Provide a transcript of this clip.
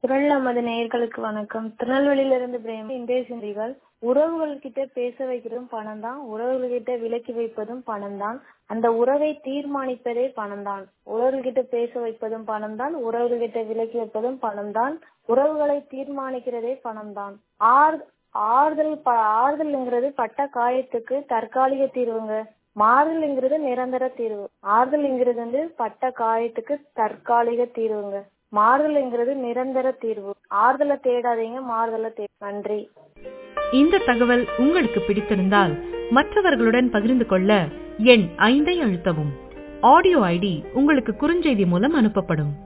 குரல் நமது நேயர்களுக்கு வணக்கம் திருநெல்வேலியிலிருந்து பிரேம் இன்றைய சிந்திகள் உறவுகள் கிட்ட பேச வைக்கிறதும் பணம் தான் உறவுகள் கிட்ட விலக்கி வைப்பதும் பணம் தான் அந்த உறவை தீர்மானிப்பதே பணம் தான் உறவுகள் கிட்ட பேச வைப்பதும் பணம் தான் உறவுகள் கிட்ட விலக்கி வைப்பதும் பணம் தான் உறவுகளை தீர்மானிக்கிறதே பணம் தான் ஆர் ஆறுதல் ஆறுதல்ங்கிறது பட்ட காயத்துக்கு தற்காலிக தீர்வுங்க மாறுதல்ங்கிறது நிரந்தர தீர்வு ஆறுதல்ங்கிறது வந்து பட்ட காயத்துக்கு தற்காலிக தீர்வுங்க மாறுதல்ங்கிறது நிரந்தர தீர்வு ஆறுதலை தேடாதீங்க மாறுதலை தே நன்றி இந்த தகவல் உங்களுக்கு பிடித்திருந்தால் மற்றவர்களுடன் பகிர்ந்து கொள்ள எண் ஐந்தை அழுத்தவும் ஆடியோ ஐடி உங்களுக்கு குறுஞ்செய்தி மூலம் அனுப்பப்படும்